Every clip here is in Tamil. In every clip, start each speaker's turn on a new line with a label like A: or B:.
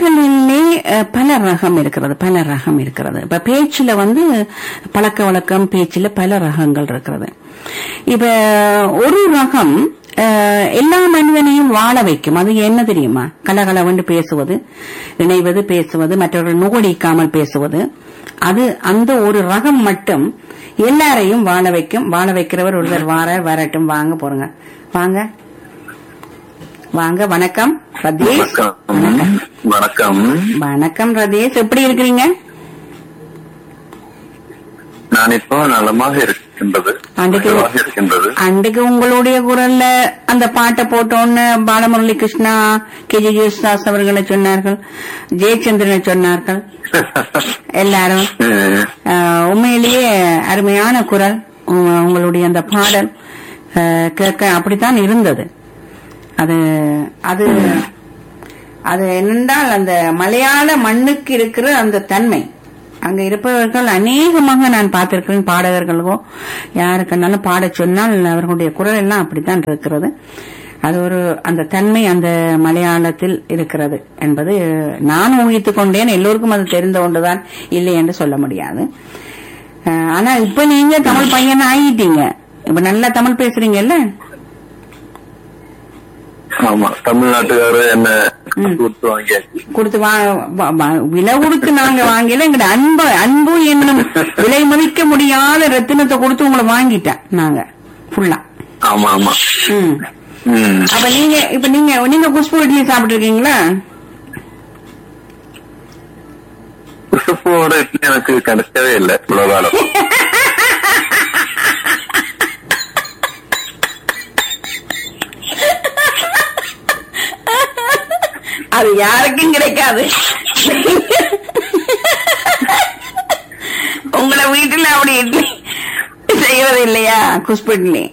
A: பெயர்களிலே அஹ், பல ரகம் இருக்கிறது பல ரகம் இருக்கிறது இப்ப பேச்சுல வந்து பழக்க வழக்கம் பேச்சுல பல ரகங்கள் இருக்கிறது இப்ப ஒரு ரகம் அஹ், எல்லா மனிதனையும் வாழ வைக்கும் அது என்ன தெரியுமா கலகலவென்று பேசுவது இணைவது பேசுவது மற்றவர்கள் நுகடிக்காமல் பேசுவது அது அந்த ஒரு ரகம் மட்டும் எல்லாரையும் வாழ வைக்கும் வாழ வைக்கிறவர் ஒருவர் வார வரட்டும் வாங்க போறங்க வாங்க வாங்க வணக்கம் ரதீஷ்
B: வணக்கம் வணக்கம்
A: வணக்கம் ரதீஷ் எப்படி இருக்கிறீங்க
B: நான் இப்போ நலமாக இருக்கின்றது
A: அன்றைக்கு
B: நலமாக இருக்கின்றது
A: அன்றைக்கு உங்களுடைய குரல்ல அந்த பாட்டை போட்டோன்னு பாலமுரளி கிருஷ்ணா கே ஜே ஜேசுதாஸ் அவர்களை சொன்னார்கள் ஜெயச்சந்திரனை சொன்னார்கள் எல்லாரும்
B: ம்,
A: ஆஹ், உண்மையிலேயே அருமையான குரல் உங்க- உங்களுடைய அந்த பாடல் ஆஹ், கேட்க அப்படித்தான் இருந்தது அது அது அது என்னென்றால் அந்த மலையாள மண்ணுக்கு இருக்கிற அந்த தன்மை அங்க இருப்பவர்கள் அநேகமாக நான் பார்த்திருக்கிறேன் பாடகர்களுக்கோ யாருக்குனாலும் பாடச் சொன்னால் அவர்களுடைய குரல் எல்லாம் அப்படித்தான் இருக்கிறது அது ஒரு அந்த தன்மை அந்த மலையாளத்தில் இருக்கிறது என்பது நான் ஊகித்துக் கொண்டேன் எல்லோருக்கும் அது தெரிந்த ஒன்றுதான் இல்லை என்று சொல்ல முடியாது அஹ், ஆனா இப்ப நீங்க தமிழ் பையன் ஆகிட்டீங்க இப்ப நல்லா தமிழ் பேசுறீங்கல்ல
B: ஆமா தமிழ்நாட்டுக்காரர் என்ன
A: ம்.
B: கூட்டு வாங்கியாச்சு
A: கொடுத்து வா வா- வா- விலை கொடுத்து நாங்க வாங்கல எங்கட அன்பு அன்பு என்னும் விலை மதிக்க முடியாத ரத்தினத்தை கொடுத்து உங்களை வாங்கிட்டேன் நாங்க ஃபுல்லா
B: ஆமா ஆமா
A: ம்
B: ம்.
A: அப்ப நீங்க இப்ப நீங்க நீங்க குஷ்பு இட்லி சாப்பிட்டு இருக்கீங்களா
B: குசுப்போட இட்லி எனக்கு கிடைக்கவே இல்லை இவ்வளவு காலம்
A: அது யாருக்கும் கிடைக்காது உங்கள வீட்டுல அப்படி இட்லி செய்யறது இல்லையா குஷ்பு இட்லி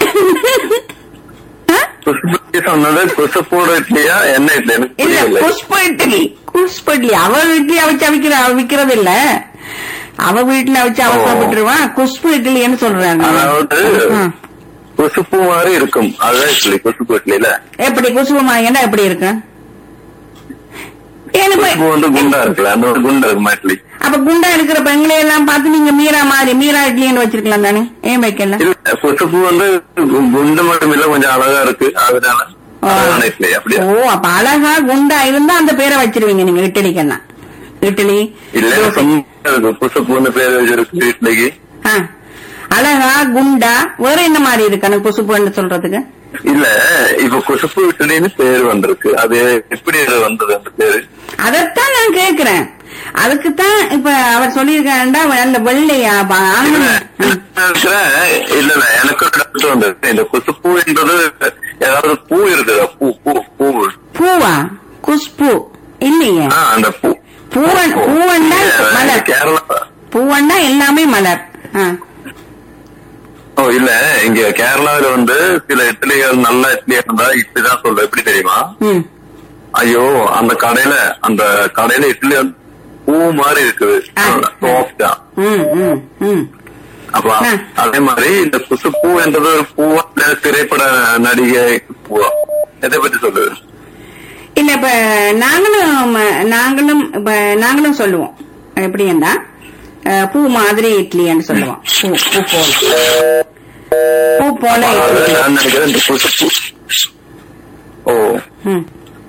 A: ஆ?
B: குசுப்பு இட்லி சொன்னது குசுப்போட இட்லியா என்ன இட்லி எனக்கு
A: இல்ல
B: புரியல
A: புஷ்ப இட்லி புஷ்ப இட்லி அவ வீட்லயே அவிச்சு அவிக்கிற அவ விக்கிறது இல்ல அவ வீட்டுல வச்சு அவ
B: ஓ.
A: சாப்பிட்டுருவான் குஷ்பு இட்லின்னு சொல்றாங்க
B: அதாவது
A: ஆ.
B: குசுப்பு மாதிரி இருக்கும் அதுதான் இட்லி குசுப்பு இட்லில
A: எப்படி குஷ்பு மாயன்னா எப்படி இருக்கு ஏன்னு போய்-
B: குசுப்பு வந்து குண்டா இருக்குல்ல அந்த ஒரு குண்டா இருக்குமா இட்லி
A: அப்ப குண்டா இருக்கிற பெண்களை எல்லாம் பார்த்து நீங்க மீரா மாதிரி மீரா இட்லின்னு வச்சிருக்கலாம் தானே ஏன் வைக்கல
B: இல்ல குசுப்பு வந்து கு- குண்டு மட்டும் இல்ல கொஞ்சம் அழகா இருக்கு அதனால
A: ஆ.
B: அழகான இட்லி அப்படியா
A: ஓ அப்ப அழகா குண்டா இருந்தா அந்த பேரை வச்சிருவீங்க நீங்க இட்லிக்கெல்லாம் இட்லி
B: இல்ல
A: தோசை.
B: சும்மா இருக்கு குசுப்புன்னு பேர் வச்சிருக்கு இட்லிக்கு
A: ஆ. அழகா குண்டா வேற என்ன மாதிரி இருக்கு அந்த குசுப்புன்னு சொல்றதுக்கு
B: இல்ல இப்ப குசுப்பு இட்லின்னு பேர் வந்திருக்கு அது எப்படி அது வந்தது அந்த பேரு
A: அதத்தான் நான் கேக்குறேன் அதுக்குத்தான் இப்ப அவர் சொல்லியிருக்காண்டா அந்த வெள்ளையா ப-
B: இல்ல,
A: ஆனந்தம். ம்.
B: நான் இருக்கிறேன். இல்ல இல்ல எனக்கு ஒரு doubt வந்தது இந்த குசுப்பு என்றது ஏதாவது பூ இருக்குதா பூ பூ பூ
A: பூவா குஷ்பு இல்லையே
B: ஆ அந்த பூ
A: பூவன் பூவன்னா மலர்
B: கேரளா
A: பூவன்னா எல்லாமே மலர் ஆ.
B: ஓ இல்ல இங்க கேரளாவில வந்து சில இட்லிகள் நல்ல இட்லியா இருந்தா இட்லி தான் சொல்றேன் எப்படி தெரியுமா
A: ம்.
B: ஐயோ அந்த கடையில அந்த கடையில இட்லி வந்து பூ மாதிரி இருக்குது
A: ஆ.
B: சாஃப்டா
A: ம், ம், ம்.
B: அப்ப
A: ஆ.
B: அதே மாதிரி இந்த குசுப்பூ என்றது ஒரு பூவா இல்ல திரைப்பட நடிகை பூவா எதை பத்தி சொல்லுது
A: இல்ல இப்ப நாங்களும் நாங்களும் இப்ப நாங்களும் சொல்லுவோம் எப்படின்னா அஹ், பூ மாதிரி இட்லின்னு சொல்லுவோம் பூ பூ போல பூ போல
B: அது
A: இட்லி
B: நான் நினைக்கிறேன் இந்த குசுப்பூ ஓ
A: ம்.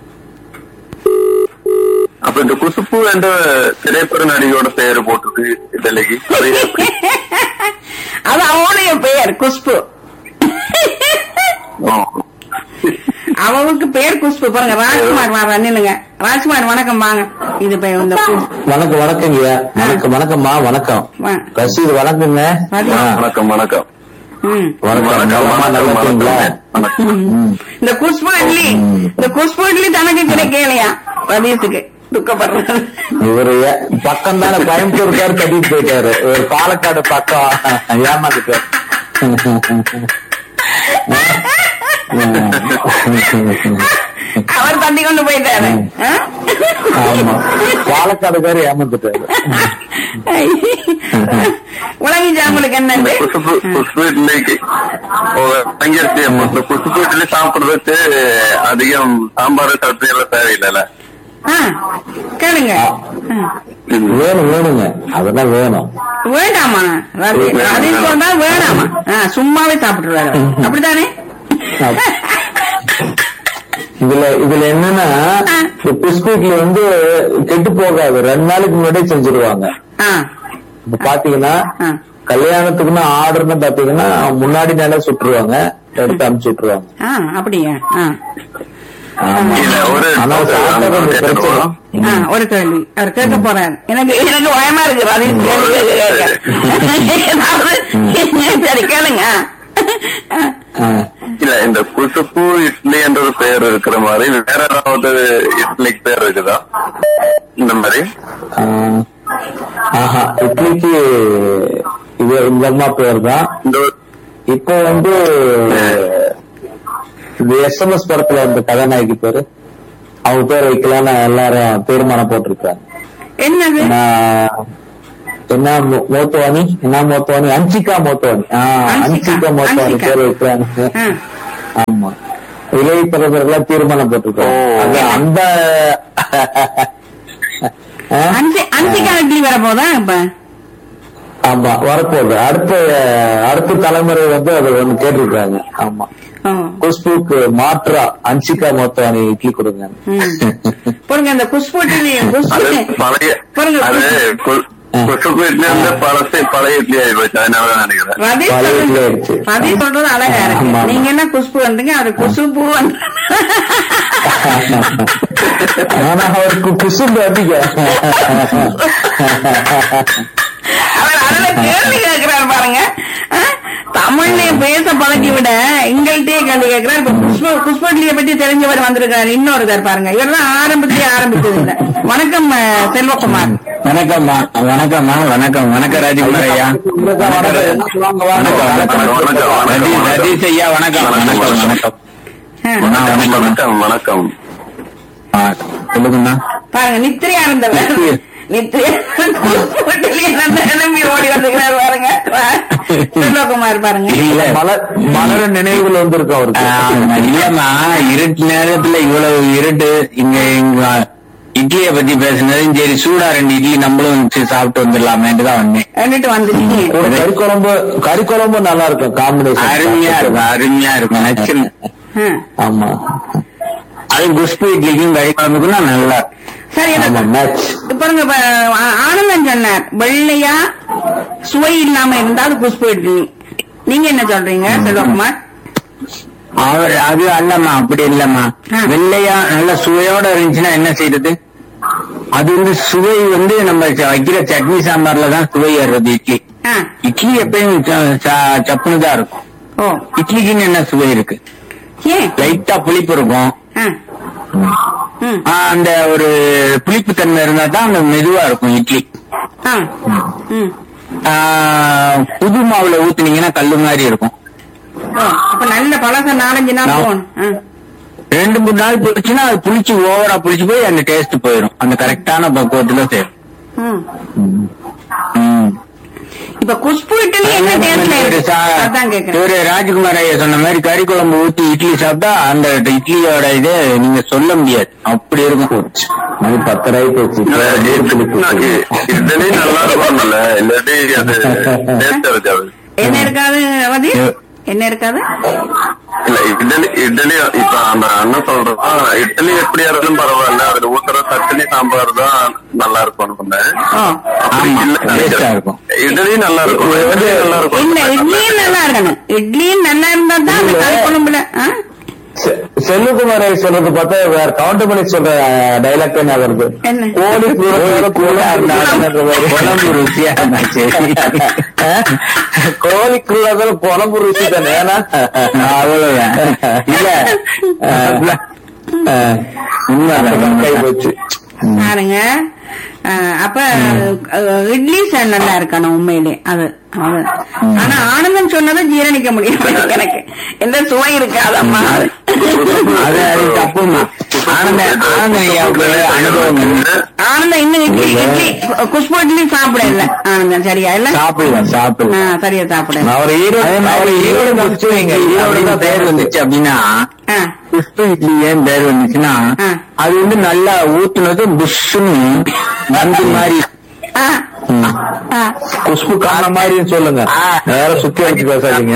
B: அப்ப இந்த குசுப்பு என்ற திரைப்பட நடிகையோட பெயர் போட்டுருக்கு டெல்லிக்கு அது எப்படி
A: அது அவனுடைய பெயர் குஷ்பு
B: ஓ.
A: அவளுக்கு பேர் குஷ்பு பாருங்க ராஜ்குமார் வாங்க நில்லுங்க ராஜ்குமார் வணக்கம் வாங்க இது இப்ப இந்த பூ-
C: வணக்கம் வணக்கங்க வணக்கம் வணக்கம்மா வணக்கம்
A: வா.
C: ரசீது வணக்கங்க
A: வணக்கம்.
C: ஆ,
B: வணக்கம் வணக்கம்
A: ம்.
C: வணக்கம் நலமா நல்லா இருக்கீங்களா
B: வணக்கம்
C: ம்.
A: இந்த குஷ்பு இட்லி இந்த குஷ்பு இட்லி தனக்கு கிடைக்கலையா ரதீஷுக்கு துக்கப்படுறது
C: இவரு பக்கம் தானே கோயம்புத்தூருக்காரு கட்டிட்டு போயிட்டாரு ஒரு பாலக்காடு பக்கம் ஏமாந்துட்டாரு
A: அவர் தட்டி கொண்டு போயிட்டாரு ஆ?
C: ஆமா பாலக்காடுக்காரு ஏமாந்துட்டாரு
A: உலகிச்சா உங்களுக்கு
B: இந்த
A: என்னண்டு
B: குசுப்பு குசுப்பு இட்லிக்கு ஓ, தங்கிருச்சு இந்த குசுப்பு இட்லி சாப்பிடுறதுக்கு அதிகம் சாம்பார் சட்னி எல்லாம் தேவையில்லைல்ல
A: ஆ, கேளுங்க ஆ.
C: வேணும் வேணுங்க அதெல்லாம் வேணும்
A: வேண்டாமா ரதி ரதி சொன்னா வேணாமா ஆ, சும்மாவே சாப்பிட்டுருவாரு அப்படித்தானே
C: இதுல இதுல என்னன்னா இந்த பிஸ்கூட்ல வந்து கெட்டு போகாது ரெண்டு நாளைக்கு முன்னாடியே செஞ்சிருவாங்க
A: ஆ
C: இப்ப பாத்தீங்கன்னா
A: ஆ.
C: கல்யாணத்துக்குன்னு ஆர்டர்னு பாத்தீங்கன்னா முன்னாடி நாளே சுட்டுருவாங்க எடுத்து அனுப்பிச்சு விட்டுருவாங்க
A: ஆ அப்படியா ஆ
C: ஆமா.
B: இல்ல ஒரு
C: ஆனா சாப்பிட்டா கொஞ்சம் பிரச்சனை
A: ஆ, ஒரு கேள்வி அவர் கேட்க போறாரு எனக்கு எனக்கு பயமா இருக்கு ரதி கேள்வி கேட்க கேட்க. சரி கேளுங்க
C: ஆ.
B: இல்ல இந்த குசுப்பு இட்லி என்ற ஒரு பெயர் இருக்கிற மாதிரி வேற ஏதாவது இட்லிக்கு பேர் இருக்குதா இந்த மாதிரி
C: ஆ. ஆஹா இட்லிக்கு இது இந்த அம்மா பேர் தான்
B: இந்த ஒரு-
C: இப்போ வந்து இந்த எஸ்எம்எஸ் படத்துல இந்த கதாநாயகி பேரு அவங்க பேர் வைக்கலாம்னு எல்லாரும் தீர்மானம் போட்டிருக்காங்க
A: என்னது
C: நான் என்ன மோ- மோத்துவானி என்ன மோத்துவானி அன்சிகா மோத்துவானி ஆ,
A: அன்சிகா,
C: அன்சிகா மோத்துவானி
A: அன்சிகா.
C: பேர் வைக்கிறாங்க
A: ஆ.
C: ஆமா இளைய தலைவர்கள்லாம் தீர்மானம் போட்டிருக்காங்க
B: ஓ.
C: அது அந்த ஆ?
A: அஞ்சு அஞ்சுக்கா இட்லி வர போதா இப்ப
C: ஆமா வரப்போகுது அடுத்த அடுத்த தலைமுறை வந்து அதை ஒண்ணு கேட்டிருக்காங்க ஆமா
A: ஓ.
C: குஷ்புக்கு மாற்றா அன்சிகா மோத்துவானி இட்லி கொடுங்க
A: ம். பாருங்க அந்த குஷ்பு இட்லி
B: அது
A: குஷ்பு
B: பழைய
A: பாருங்க
B: அது கு- குசுப்பு இட்லி வந்து பழசு பழைய இட்லி ஆகி போச்சு அதனால தான் நினைக்கிறேன்
A: ரதி
C: பழைய
A: சொல்றது-
C: இட்லி ஆயிடுச்சு.
A: ரதி சொல்றது அழகா இருக்கு
C: ஆமா.
A: நீங்க என்ன குஷ்பு வந்தீங்க அது குசுப்பு வந்து
C: ஆனா அவருக்கு குசும்பு அதிகம்
A: அவர் அதுல கேள்வி கேட்கிறாரு பாருங்க ஆ? தமிழ்ல பேச பழக்கி விட எங்கள்கிட்டயே கேள்வி கேட்கிறார் இப்ப புஷ்ப புஷ்பட்லியை பத்தி தெரிஞ்சவர் வந்திருக்காரு இன்னொருத்தர் பாருங்க இவர் தான் ஆரம்பத்திலே ஆரம்பிச்சது இல்ல வணக்கம் அஹ், செல்வகுமார்
C: வணக்கம்மா வணக்கம்மா வணக்கம் வணக்கம் ராஜகுமார் ஐயா வணக்கம்
B: வணக்கம், வணக்கம்.
C: ரதீஷ் ரதீஷ் ஐயா வணக்கம் வணக்கம் வணக்கம்
A: ஆ.
B: வணக்கம் வணக்கம் வணக்கம்
C: ஆ, சொல்லுங்கண்ணா
A: பாருங்க நித்திரையா இருந்தவர் நித்திரையா புஷ்பட்லியை நல்ல கிளம்பி ஓடி வந்துக்கிறார் பாருங்க வா. செல்வகுமார் பாருங்க
C: இல்ல மலர் மலர நினைவுகள் வந்திருக்கு அவருக்கு இல்லம்மா இருட்டு நேரத்துல இவ்வளவு இருட்டு இங்க இங்க இட்லிய பத்தி பேசுனதும் சரி சூடா ரெண்டு இட்லி நம்மளும் வச்சு சாப்பிட்டு வந்துடலாமேன்னு தான் வந்தேன்
A: வந்துட்டு வந்துட்டீங்க
C: கறி குழம்பு கறி குழம்பு நல்லா இருக்கும் காம்பினேஷன் அருமையா இருக்கும் அருமையா இருக்கும் நச்சுன்னு
A: ஆ.
C: ஆமா அது குஷ்பு இட்லிக்கும் கறி குழம்புக்கும் தான் நல்லா இருக்கும்.
A: சரி
C: ஆமா
A: எனக்கு
C: மேட்ச்
A: பாருங்க இப்ப ஆ- ஆனந்தன் சொன்னார் வெள்ளையா சுவை இல்லாம இருந்தா அது குஷ்பு இட்லி நீங்க என்ன சொல்றீங்க செல்வகுமார்
C: அவர் அது அல்லம்மா அப்படி இல்லம்மா
A: ஆ.
C: வெள்ளையா நல்ல சுவையோட இருந்துச்சுன்னா என்ன செய்யறது அது வந்து சுவை வந்து நம்ம ச- வைக்கிற சட்னி சாம்பார்ல தான் சுவை ஏறுறது இட்லி
A: ஆ.
C: இட்லி எப்பயும் ச- ச- சப்புன்னு தான் இருக்கும்
A: ஓ
C: இட்லிக்குன்னு என்ன சுவை இருக்கு
A: ஏன்
C: லைட்டா புளிப்பு இருக்கும்
A: ஆ. ம்.
C: ஆ, அந்த ஒரு புளிப்பு தன்மை இருந்தா தான் அந்த மெதுவா இருக்கும் இட்லி
A: ஆ. ம்.
C: ஆ, புது மாவுல ஊத்துனீங்கன்னா கல்லு மாதிரி இருக்கும்
A: ஓ, அப்ப நல்ல பழச நாலஞ்சு நாள்
C: நான்-
A: போகணும் ஆ.
C: ரெண்டு மூணு நாள் போச்சுன்னா அது புளிச்சு ஓவரா புளிச்சு போய் அந்த டேஸ்ட் போயிடும் அந்த கரெக்டான பக்குவத்துல சேரும்
A: ம்.
C: ம்.
A: இப்ப குஷ்பு இட்லி என்ன டேஸ்ட்ல
C: இவரு
A: இருக்கு
C: சா-
A: அதான் கேக்குறேன்
C: இவரு ராஜ்குமார் ஐயா சொன்ன மாதிரி கறி குழம்பு ஊத்தி இட்லி சாப்பிட்டா அந்த இட்லியோட இது நீங்க சொல்ல முடியாது அப்படி இருக்கும் மணி பத்தராய்க்கு
B: இட்லி நல்லா இருக்கும்ல இல்லாட்டி அது டேஸ்ட் இருக்காது
A: என்ன இருக்காது அவதி என்ன இருக்காது
B: இல்ல இட்லி இட்லி இப்ப அந்த அண்ணன் சொல்றோம் இட்லி எப்படி இருந்தாலும் பரவாயில்ல அதுல ஊத்துற சட்னி சாம்பார் தான் நல்லா இருக்கும் சொன்னேன்
A: ஓ
B: அப்படி
C: ஆமா,
B: இல்ல
C: taste ஆ இருக்கும்.
B: இட்லி நல்லா இருக்கும் இட்லி நல்லா இருக்கும்
A: இல்ல இட்லியும் நல்லா இருக்கணும் இட்லியும் நல்லா இருந்தா தான் அந்த கறி குழம்புல ஆ?
C: செல்வகுமார் ஐயா சொல்றது பார்த்தா வேற கவுண்டர் பண்ணி சொல்ற டைலாக் என்ன வருது
A: என்ன?
C: கோழி கூட கூட குழம்பு ருசியா இருந்துச்சு கோழி கூட குழம்பு ருசி தானே ஏன்னா அவ்வளவுதான் இல்ல உண்மைதான் கை போச்சு
A: பாருங்க அஹ், அப்ப அஹ், இட்லி ச- நல்லா இருக்கணும் உண்மையிலே அது அது ஆனா ஆனந்தம் சொன்னதை ஜீரணிக்க முடியும் எனக்கு எந்த சுவை இருக்காதம்மா
C: அது அது தப்புமா ஆனந்த ஆனந்த ஐயாவுக்கு அனுபவம் உண்டு.
A: ஆனந்தம் இன்னும் இட்லி இட்லி குஷ்பு இட்லி சாப்பிட இல்ல ஆனந்தம் சரியா இல்ல
C: சாப்பிடலாம்
A: ஆ,
C: சாப்பிடலாம்
A: சரியா சாப்பிட
D: அவர் ஈரோடு
C: அதே
D: அவர்
C: மாதிரி
D: ஈரோடு முடிச்சு வைங்க
C: ஈரோடு தான் பேர் வந்துச்சு அப்படின்னா
A: ஆ,
C: புஷ்பு இட்லி ஏன் பேர் வந்துச்சுன்னா
A: ஆ.
C: அது வந்து நல்லா ஊத்துனது புஷ்ஷுன்னு நண்டு மாதிரி
A: ஆ, ஆ.
D: குஷ்பு காண மாதிரின்னு சொல்லுங்க
C: ஆ.
D: வேற சுத்தி வச்சு பேசாதீங்க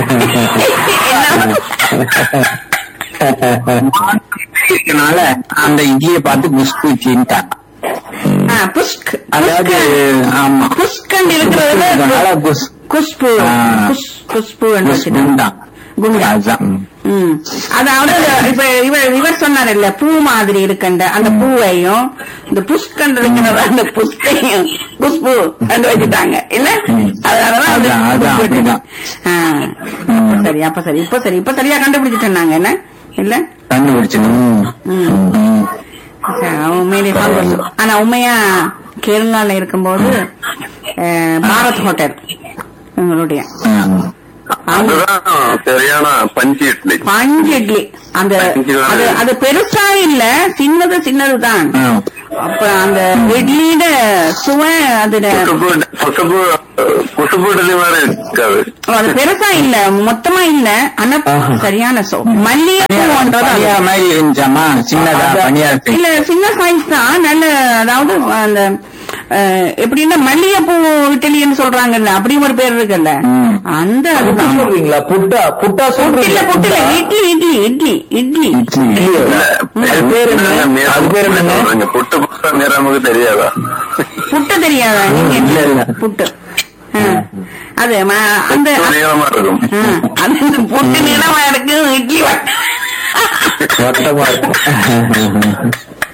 C: இருக்கனால அந்த இட்லியை பார்த்து புஷ்பு இட்லின்ட்டாங்க
A: ஆ, புஷ்க்
C: அதாவது
A: புஷ்க்.
C: ஆமா
A: புஷ்கண்ட் இருக்கிறதுல
C: அதனால புஷ்
A: குஷ்பு
C: ஆ.
A: குஷ் குஷ்பு
C: குண்டா
A: குண்டா
C: அதுதான்
A: ம். அதாவது இப்ப இவர் இவர் சொன்னார் இல்ல பூ மாதிரி இருக்கண்ட அந்த பூவையும் இந்த புஷ்கண்ட் இருக்கிற அந்த புஷ்கையும் குஷ்பு கண்டு வச்சுட்டாங்க இல்ல அதனாலதான் அது
C: அதான், அதான்,
A: புஷ்பு.
C: அப்படிதான்.
A: ஆ. அப்ப சரி அப்ப சரி இப்ப சரி இப்ப சரியா கண்டுபிடிச்சிட்டேன் நாங்க என்ன இல்ல
C: கண்டுபிடிச்சிடும்
A: ம். சரி, உண்மையிலே சந்தோஷம் ஆனா உண்மையா கேரளால இருக்கும்போது அஹ், பாரத் ஹோட்டல் உங்களுடைய
B: அதுதான் சரியான பஞ்சு இட்லி
A: பஞ்சு இட்லி அந்த அது அது பெருசா இல்ல சின்னது சின்னதுதான் அப்ப அந்த இட்லியோட சுவை அதுல
B: குசுபு குசுபு குசுபு இட்லி மாதிரி இருக்காது
A: அது பெருசா இல்ல மொத்தமா இல்ல ஆனா சரியான சோ மல்லிகைப்பூன்றது அது.
C: பனியார் மாதிரி இருந்துச்சாமா சின்னதா பனியார்
A: இல்ல சின்ன சைஸ் தான் நல்ல அதாவது அந்த அஹ், எப்படின்னா மல்லிகைப்பூ இட்லின்னு சொல்றாங்கல்ல அப்படி ஒரு பேர் இருக்குல்ல
C: ம்.
A: அந்த
D: புட்டு
A: அதுதான்
D: சொல்றீங்களா புட்டா புட்டா
A: புட்டு
D: சொல்றீங்க
A: இல்ல புட்டு இல்ல இட்லி இட்லி இட்லி இட்லி
D: அது பேர் என்ன? அது பேர் என்னங்க?
B: சொல்றீங்க புட்டு புட்டு நிறமுக்கு தெரியாதா
A: புட்டு தெரியாதா நீங்க
C: இல்ல, இல்ல.
A: புட்டு ஆ. அது ம- அந்த
B: நீளமா இருக்கும்
A: ஆ, அந்த புட்டு நிலமா இருக்கு இட்லி வ-
D: வட்டமா இருக்கும்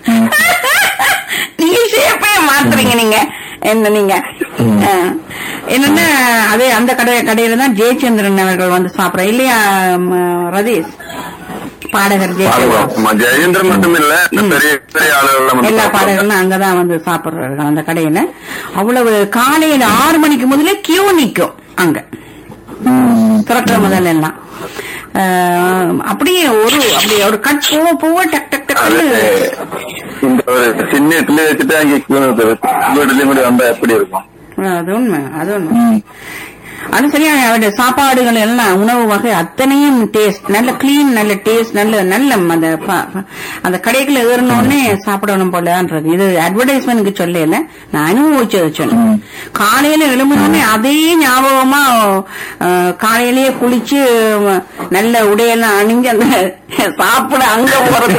A: நீங்க ஷேப்பே மாத்துறீங்க நீங்க என்ன நீங்க ஆ. என்னன்னா அதே அந்த கடை கடையில தான் ஜெயச்சந்திரன் அவர்கள் வந்து சாப்பிடுற இல்லையா ம, ரதீஷ் பாடகர் ஜெயச்சந்திரன்
B: ஆமா, ஜெயேந்திரன் மட்டும் இல்ல இந்த பெரிய பெரிய ஆளுகள்
A: எல்லா பாடகர்களும் அங்கதான் வந்து சாப்பிடுறார்கள் அந்த கடையில அவ்வளவு காலையில ஆறு மணிக்கு முதல்ல கியூ நிக்கும் அங்க திறக்கிற முதல்ல எல்லாம் ஆஹ், அப்படியே ஒரு அப்படியே ஒரு கட் பூவ பூவ டக் டக்
B: அது
A: டக்
B: இந்த ஒரு சின்ன இட்லி வச்சுட்டு அங்க இட்லி கூட வந்தா எப்படி இருக்கும்
A: அது உண்மை அது உண்மை அது சரியா அவருடைய சாப்பாடுகள் எல்லாம் உணவு வகை அத்தனையும் டேஸ்ட் நல்ல கிளீன் நல்ல டேஸ்ட் நல்ல நல்ல அந்த ப- ப- அந்த கடைக்குள்ள ஏறினோடனே சாப்பிடணும் போலன்றது இது அட்வர்டைஸ்மெண்ட்க்கு சொல்லல நான் அனுபவிச்சது சொன்னேன் காலையில எழும்பினோடனே அதே ஞாபகமா அஹ், காலையிலேயே குளிச்சு அஹ், நல்ல உடையெல்லாம் அணிஞ்சு அந்த சாப்பிட அங்க போறது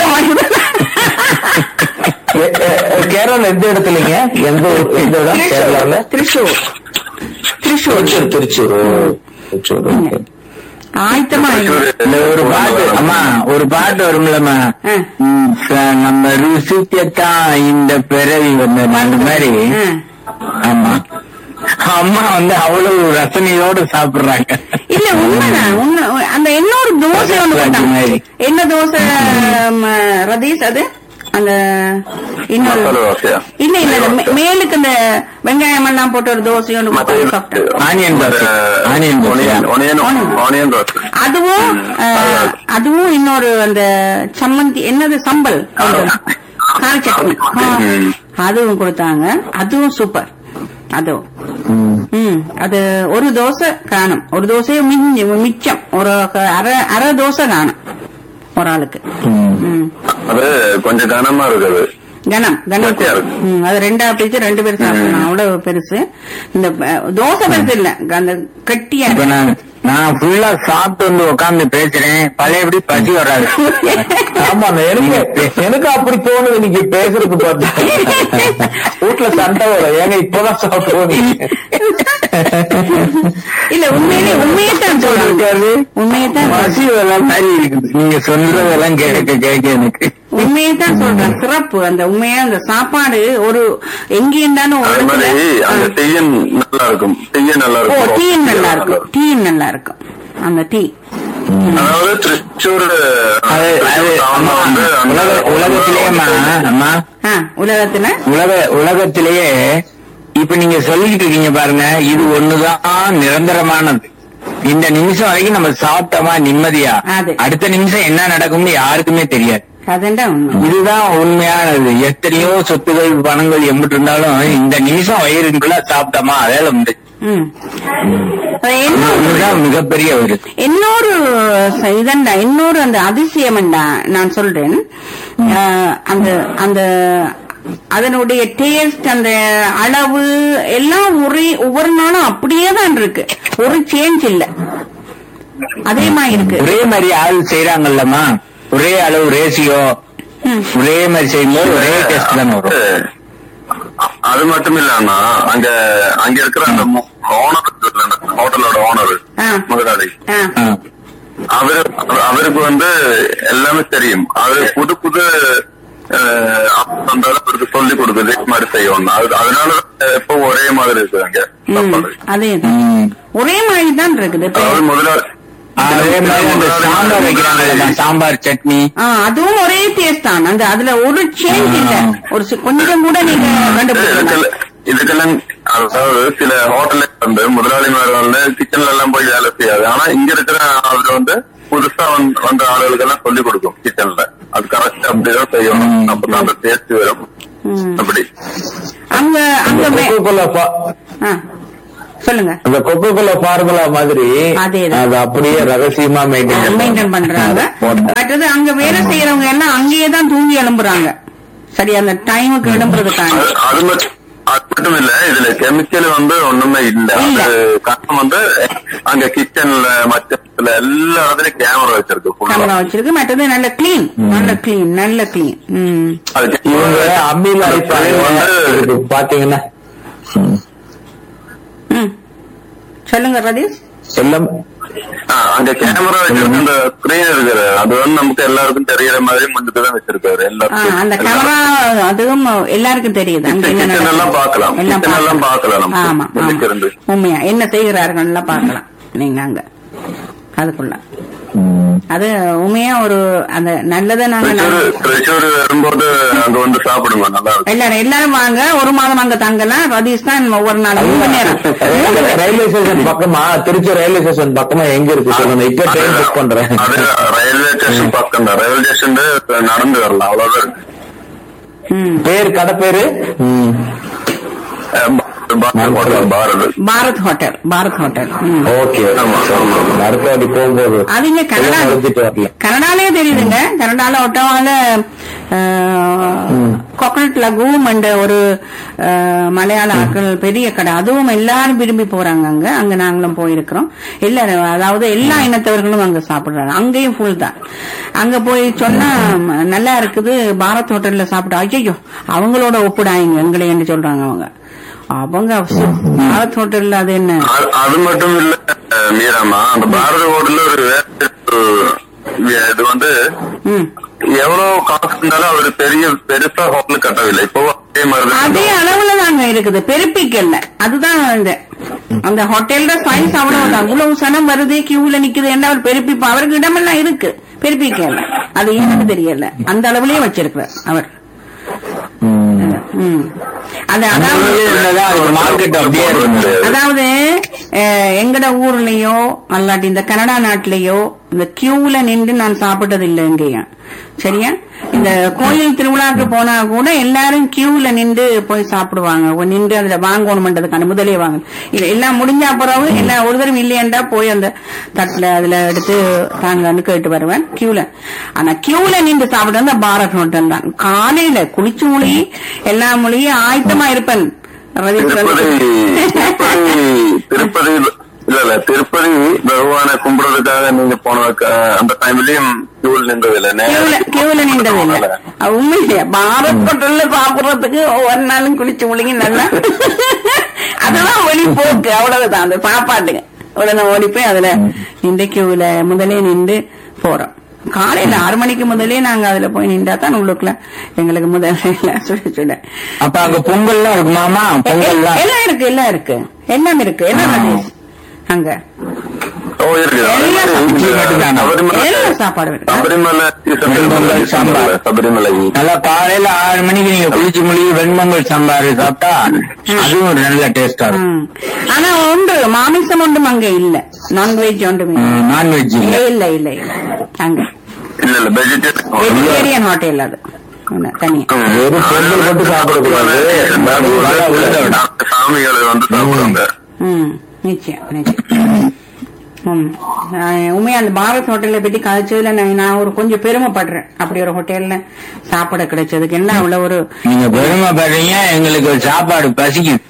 A: ஆயத்தம்
D: எ- எ- கேரளால எந்த இடத்துலங்க எந்த ஊர் எந்த இடம் கேரளால
A: திருச்சூர் திருச்சூர்
D: திருச்சூர் திருச்சூர் ஓ, திருச்சூர் ஓகே.
A: ஆயத்தமா
C: இந்த ஒரு பாட்டு அம்மா ஒரு பாட்டு வரும்லம்மா
A: ஆ.
C: ம், ச- நம்ம ருசிக்கத்தான் இந்த பிறவி வந்த அந்த மாதிரி
A: ஆ.
C: ஆமா அம்மா வந்து அவ்வளவு ரசனையோட சாப்பிடுறாங்க
A: இல்ல உண்மைதான் உண்மை அந்த இன்னொரு தோசை ஒண்ணு போட்டாங்க
C: மாதிரி.
A: என்ன தோசை ம, ரதீஷ் அது அந்த இன்னொரு
B: மசாலா தோசையா?
A: இல்ல இல்ல இல்ல, மே- மேலுக்கு இந்த வெங்காயம் எல்லாம் போட்டு ஒரு தோசை ஒண்ணு போட்டு சாப்பிட்டேன்
C: onion dosa onion dosa
B: onion onion onion dosa
A: அதுவும் அஹ், அதுவும் இன்னொரு அந்த சம்மந்தி என்னது சம்பல் கார சட்னி ஆ, அதுவும் கொடுத்தாங்க அதுவும் சூப்பர் அதுவும் ம் அது ஒரு தோசை காணும் ஒரு தோசையும் மிஞ்சி மிச்சம் ஒரு அரை அரை தோசை காணும் ஒரு ஆளுக்கு ம்
B: அது கொஞ்சம் கனமா இருக்குது
A: கனம் கனம்
B: கட்டியா இருக்கு.
A: ம், அது ரெண்டா பிரிச்சு ரெண்டு பேர் சாப்பிடலாம் அவ்வளவு பெருசு இந்த அஹ், தோசை பெருசு இல்ல அந்த கட்டியா
C: இப்ப
A: இருக்கு.
C: நான் நான் ஃபுல்லா சாப்பிட்டு வந்து உட்கார்ந்து பேசுறேன் பழையபடி பசி வராது
D: ஆமா எனக்கு எனக்கு அப்படி தோணுது நீங்க பேசுறது பார்த்தா வீட்டுல சண்டை வரும் ஏங்க இப்பதான் சாப்பிடுவோம்
A: இல்ல உண்மையிலே உண்மையை தான் சொல்றாங்க உண்மையை தான்
C: பசி எல்லாம் மாதிரி இருக்குது நீங்க சொல்றதெல்லாம் கேட்க கேட்க எனக்கு
A: உண்மையை தான் சொல்றேன் சிறப்பு அந்த உண்மையா அந்த சாப்பாடு ஒரு எங்க இருந்தாலும் ஒரு
B: அது மாதிரி அந்த
A: இடத்துல-
B: டீயன் நல்லா இருக்கும் டீயன் நல்லா
A: ஓ
B: இருக்கும்
A: டீ நல்லா இருக்கும் டீ நல்லா இருக்கும் அந்த டீ
B: அதாவது திருச்சூர்
C: அது அது
B: திருச்சூர் town ல
C: அம்மா,
B: வந்து அந்த
C: உலக உலகத்திலேயேம்மா அம்மா
A: ஆ. ஆ, உலகத்துல
C: உலக உலகத்திலேயே இப்ப நீங்க சொல்லிட்டு இருக்கீங்க பாருங்க இது ஒண்ணுதான் நிரந்தரமானது இந்த நிமிஷம் வரைக்கும் நம்ம சாப்பிட்டோமா நிம்மதியா
A: அது.
C: அடுத்த நிமிஷம் என்ன நடக்கும்னு யாருக்குமே தெரியாது
A: அதுண்டா உண்மை
C: இதுதான் உண்மையானது எத்தனையோ சொத்துகள் பணங்கள் எம்பிட்டு இருந்தாலும் இந்த நிமிஷம் வயிறுக்குள்ள சாப்பிட்டோமா வேலை உண்டு
A: ம். அது இன்னொரு
C: இதுதான் மிகப்பெரிய ஒரு
A: இன்னொரு ச- இதண்டா இன்னொரு அந்த அதிசயம்டா நான் சொல்றேன் அஹ், அந்த அந்த அதனுடைய டேஸ்ட் அந்த அளவு எல்லாம் ஒரே ஒவ்வொரு நாளும் அப்படியே தான் இருக்கு ஒரு சேஞ்ச் இல்ல அதே மாதிரி இருக்கு
C: ஒரே மாதிரி ஆள் செய்யறாங்கல்லம்மா ஒரே அளவு ரேசியோ
A: ம்.
C: ஒரே மாதிரி செய்யும்போது ஒரே டேஸ்ட் தானே வரும்
B: அ- அது மட்டும் இல்லாம அங்க அங்க இருக்கிற அந்த ஓனர் ஹோட்டலோட ஓனர்
A: ஆ.
B: முதலாளி
A: ஆ,
C: ஆ.
B: அவரு அவருக்கு வந்து எல்லாமே தெரியும் அவரு புது புது அஹ், அந்த அவருக்கு சொல்லி கொடுக்குது இது மாதிரி செய்யணும் அது அதனால எப்போ ஒரே மாதிரி இருக்குது அங்க
A: ம்,
B: சாப்பாடு
A: அதே தான்.
C: ம்.
A: ஒரே மாதிரி தான் இருக்குது இப்ப
B: அதாவது முதலாளி
C: அதே மாதிரி அந்த சாம்பார் வைக்கிறாங்கல்ல சாம்பார் சட்னி
A: ஆ, அதுவும் ஒரே டேஸ்ட் தான் அந்த அதுல ஒரு சேஞ்ச் இல்ல ஒரு சி- கொஞ்சம் கூட நீங்க கண்டுபிடிக்கலாம்
B: இதுக்கெல்லாம் இதுக்கெல்லாம் அதாவது சில ஹோட்டல்ல வந்து முதலாளிமார் வந்து கிச்சன்ல எல்லாம் போய் வேலை செய்யாது ஆனா இங்க இருக்கிற அவர் வந்து புதுசா வந்து வந்த ஆளுகளுக்கு எல்லாம் சொல்லி கொடுக்கும் கிச்சன்ல அது கரெக்ட் அப்படிதான் செய்யணும் அப்பதான் அந்த டேஸ்ட் வரும்
A: ம்.
B: அப்படி
A: அங்க அங்க வே-
D: கொக்கோகோலா
A: ஆ, சொல்லுங்க
D: அந்த கொக்கோகோலா ஃபார்முலா மாதிரி
A: அதேதான்.
D: அது அப்படியே ரகசியமா மெயின்டைன்
A: மெயின்டைன் பண்றாங்க மற்றது அங்க வேலை செய்யறவங்க எல்லாம் அங்கேயே தான் தூங்கி எழும்புறாங்க சரி அந்த டைமுக்கு எழும்புறதுக்காக
B: அது- அது மட்டும் அது மட்டும் இல்ல இதுல கெமிக்கல் வந்து ஒண்ணுமே இல்ல
A: இல்ல.
B: அது காரணம் வந்து அங்க கிச்சன்ல மச்சத்துல எல்லா இடத்துலயும் கேமரா வச்சிருக்கு full ஆ.
A: கேமரா வச்சிருக்கு மற்றது நல்ல கிளீன் நல்ல கிளீன் நல்ல கிளீன் ம்
B: அது
D: இவங்க அம்மியில அரைப்பாங்க
B: வந்து-
D: இதுக்கு பாத்தீங்கன்னா ம்.
A: ம் சொல்லுங்க ரதீஷ்
D: எல்லாம்
B: ஆ, அங்க கேமரா வச்சிருக்க அந்த ஸ்கிரீன் இருக்குது அது வந்து நமக்கு எல்லாருக்கும் தெரியற மாதிரி முன்னுக்கு தான் வச்சிருக்காரு
A: ஆ, அந்த கேமரா அதுவும் எல்லாருக்கும் தெரியுது அங்க என்ன
B: Kitchen
A: நடக்குது.
B: எல்லாம் பார்க்கலாம்.
A: எல்லாம்
B: Kitchen எல்லாம் பார்க்கலாம் நம்ம.
A: ஆமா
B: வெளிச்சம்
A: ஆமா.
B: இருந்து.
A: உண்மையா என்ன செய்கிறார்கள் எல்லாம் பார்க்கலாம் நீங்க அங்க அதுக்குள்ள
D: ம்.
A: அது உண்மையா ஒரு அந்த நல்லதை நாங்க
B: திருச்சூர்
A: நா-
B: திருச்சூர் வரும்போது அங்க வந்து சாப்பிடுங்க நல்லா இருக்கும்
A: எல்லாரும் எல்லாரும் வாங்க ஒரு மாதம் அங்க தங்கலாம் ரதீஷ் தான் ஒவ்வொரு நாள் மூணு மணி நேரம்
D: ரயில்வே- ரயில்வே ஸ்டேஷன் பக்கமா திருச்சி ரயில்வே ஸ்டேஷன் பக்கமா எங்க இருக்கு சொல்லுங்க இப்ப ட்ரெயின் புக் பண்றேன்
B: அது ரயில்வே ஸ்டேஷன் பக்கம் தான் ரயில்வே ஸ்டேஷன் நடந்து வரலாம் அவ்வளவுதான் இருக்கு.
A: ம்.
D: பேர் கடை பேரு ம்.
B: அஹ் Bharat hotel Bharat
A: Bharat hotel Bharat hotel ம்.
D: ஓகே
B: ஆமா, ஆமா.
D: அடுத்த வாட்டி போகும்போது
A: அது இங்க கனடா
D: எல்லாம் எடுத்துட்டு வரல
A: கனடாலே தெரியுதுங்க கனடால ஒட்டவால கொக்கனட் லகூம் என்ற ஒரு அஹ், மலையாள ஆட்கள் பெரிய கடை அதுவும் எல்லாரும் விரும்பி போறாங்க அங்க அங்க நாங்களும் போயிருக்கிறோம் எல்லாரும் அதாவது எல்லா இனத்தவர்களும் அங்க சாப்பிடுறாங்க அங்கேயும் ஃபுல் தான் அங்க போய் சொன்னா ம், நல்லா இருக்குது பாரத் ஹோட்டல்ல சாப்பிட்டா ஐயோ அவங்களோட ஒப்பிடாங்க எங்களை என்று சொல்றாங்க அவங்க அவங்க சு- பாரத் ஹோட்டல்ல அது என்ன
B: அது- அது மட்டும் இல்ல அஹ் மீராமா அந்த பாரத ஹோட்டல்ல ஒரு வேற ஒரு இது வந்து
A: ம்
B: எவ்வளவு காசு இருந்தாலும் அவர் பெரிய பெருசா ஹோட்டல் கட்டவில்லை இப்போ அதே மாதிரி
A: அதே
B: தான்
A: அளவுல தாங்க இருக்குது பெருப்பிக்கல அதுதான் இந்த அந்த ஹோட்டல்ல சைஸ் அவ்வளவுதான் இவ்வளவு சனம் வருது கியூல நிக்குது என்ன அவர் பெருப்பிப்பா அவருக்கு இடமெல்லாம் இருக்கு பெருப்பிக்கல அது எனக்கு தெரியல அந்த அளவுலயே வச்சிருக்கிறார் அவர் ம். அது அதாவது
C: இருந்ததா அது மார்க்கெட் அப்படியே இருக்கு
A: அதாவது அஹ், எங்கட ஊர்லயோ அல்லாட்டி இந்த கனடா நாட்டிலேயோ இந்த கியூல நின்று நான் சாப்பிட்டது இல்லை எங்கேயும் சரியா இந்த கோயில் திருவிழாக்கு போனா கூட எல்லாரும் கியூல நின்று போய் சாப்பிடுவாங்க ஒரு நின்று அதுல வாங்கணும்ன்றதுக்கான முதலே வாங்க இது எல்லாம் முடிஞ்ச பிறகு எல்லாம் ஒரு தரம் இல்லையண்டா போய் அந்த தட்டுல அதுல எடுத்து தாங்கன்னு கேட்டு வருவேன் கியூல ஆனா கியூல நின்று சாப்பிட்டு அந்த பாரத் ஹோட்டல் தான் காலையில குளிச்சு மொழி எல்லா மொழியும் ஆயத்தமா இருப்பேன் ரவி
B: திருப்பதி திருப்பதி திருப்பதி இல்ல இல்ல திருப்பதி பகவானை கும்பிடுறதுக்காக நீங்க போன க- அந்த டைம்லயும் கியூல் நின்றது இல்ல
A: கியூல கியூல நின்றது இல்ல அது உண்மையிலே பாரத் ஹோட்டல்ல சாப்பிடுறதுக்கு ஒவ்வொரு நாளும் குளிச்சு முழுங்கி நல்லா அதெல்லாம் ஒளி போக்கு அவ்வளவுதான் அந்த சாப்பாட்டுங்க உடனே ஓடி போய் அதுல நின்று கியூல முதலே நின்று போறோம் காலையில ஆறு மணிக்கு முதலே நாங்க அதுல போய் நின்றா தான் உள்ளுக்குள்ள எங்களுக்கு முதல்ல சுட சுட
C: அப்ப அங்க பொங்கல்லாம் இருக்குமாமா பொங்கல்லாம்
A: எல்லாம் இருக்கு எல்லாம் இருக்கு எல்லாம் இருக்கு எல்லாம் இருக்கு. அங்க
B: ஓ இருக்குது
A: எல்லாம்
C: இட்லி மட்டும்தானா?
B: சபரிமலை
A: எல்லா சாப்பாடும் இருக்கு
B: சபரிமலை
C: வெண்பொங்கல், சாம்பார்.
B: சபரிமலை
C: நல்லா காலையில ஆறு மணிக்கு நீங்க குளிச்சு முழுகி வெண்பொங்கல் சாம்பார் சாப்பிட்டா அதுவும் ஒரு நல்ல டேஸ்டா இருக்கும்
A: ம். ஆனா ஒன்று மாமிசம் ஒன்றும் அங்க இல்ல நான்வெஜ் ஒன்றும் இல்ல.
C: நான்வெஜ்
A: இல்ல இல்ல இல்ல இல்ல அங்க
B: இல்ல இல்ல வெஜிடேரியன்
A: வெஜிடேரியன் ஹோட்டல் அது ஒண்ணு, தனியா
D: வெறும் பொங்கல் மட்டும் சாப்பிடக்கூடாது
B: சாமிகளை வந்து சாப்பிடுவாங்க
A: ம் நிச்சயம் நிச்சயம் ம். நான் உண்மையா அந்த பாரத் ஹோட்டல்ல பத்தி கழிச்சதுல நான் நான் ஒரு கொஞ்சம் பெருமைப்படுறேன் அப்படி ஒரு ஹோட்டல்ல சாப்பிட கிடைச்சதுக்கு என்ன அவ்வளவு ஒரு
C: நீங்க பெருமைப்படுறீங்க எங்களுக்கு ஒரு சாப்பாடு பசிக்குது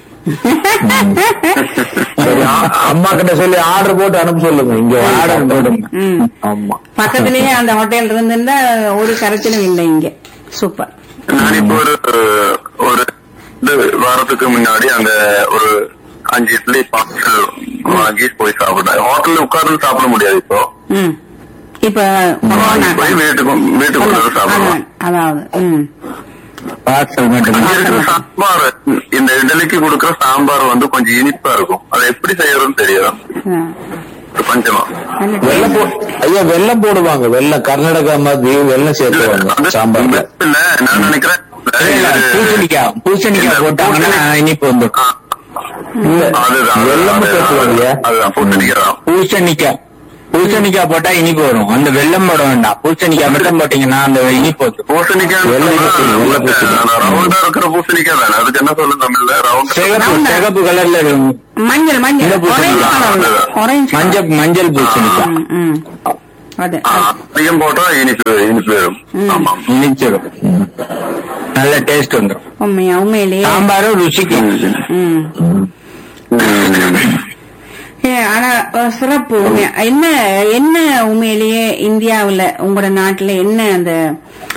D: சரி, அ- அம்மா கிட்ட சொல்லி ஆர்டர் போட்டு அனுப்ப சொல்லுங்க இங்க
C: ஆர்டர் போடுங்க
A: ம்.
D: ஆமா
A: பக்கத்திலேயே அந்த ஹோட்டல் இருந்திருந்தா ஒரு கரைச்சலும் இல்லை இங்க சூப்பர்
B: நான் இப்போ ஒரு ஒரு ரெண்டு வாரத்துக்கு முன்னாடி அங்க ஒரு அஞ்சு இட்லி பார்சல் வாங்கி போய் சாப்பிட்டேன் ஹோட்டல்ல உட்கார்ந்து சாப்பிட முடியாது இப்போ
A: ம் இப்ப
B: வாங்கி
A: கொரோனா
B: போய் வீட்டுக்கு வீட்டுக்குள்ள வந்து சாப்பிடலாம்
A: அதான், அதாவது ம்
C: பார்சல் மட்டும்
B: இங்க இருக்கிற சாம்பார் இந்த இட்லிக்கு கொடுக்கிற சாம்பார் வந்து கொஞ்சம் இனிப்பா இருக்கும் அதை எப்படி செய்யறதுன்னு தெரியாது
A: ஆ.
B: பஞ்சமா
A: நல்ல
D: வெள்ளம் போ ஐயா வெள்ளம் போடுவாங்க வெள்ளம் கர்நாடகா மாதிரி வெள்ளம் சேர்த்துவாங்க சாம்பார்ல
B: இல்ல நான் நினைக்கிறேன்
C: இல்ல, இல்ல, பூசணிக்காய் பூசணிக்காய் போட்டாங்கன்னா இனிப்பு வந்துடும்
B: ஆ. அதுதான்
D: வெள்ளமும்
B: அதுதான்,
D: சேர்த்துவாங்க.
B: அதுதான் பூசணிக்காய் தான்.
C: பூசணிக்காய் பூசணிக்காய் போட்டா இனிப்பு வரும் அந்த வெள்ளம் போட வேண்டாம் பூசணிக்காய் மட்டும் போட்டீங்கன்னா அந்த இனிப்பு வந்துடும்
B: பூசணிக்காய்
D: வெள்ளை பூசணி, வெள்ளை பூசணி.
B: ரவுண்டா இருக்கிற பூசணிக்காய் தானே அதுக்கு என்ன சொல்லு தமிழ்ல ரவுண்ட்
C: சிகப்பு சிகப்பு கலர்ல இருக்கும்
A: மஞ்சள் மஞ்சள்
C: இந்த பூசணி
A: ஆரஞ்சு
B: தான்.
A: கலர் ஆரஞ்சு
C: மஞ்சள் மஞ்சள் பூசணிக்காய்
A: ம், ம். அது அது.
B: அதிகம் போட்டா இனிப்பு இனிப்பு வரும் ஆமா
C: இனிச்சிடும் நல்ல டேஸ்ட் வந்துடும்
A: உண்மையா உண்மையிலேயே
C: சாம்பாரும் ருசிக்கு
A: ம் ஏ, ஆனா அஹ், சிறப்பு உண்மையா என்ன என்ன உண்மையிலேயே இந்தியாவுல உங்களோட நாட்டுல என்ன அந்த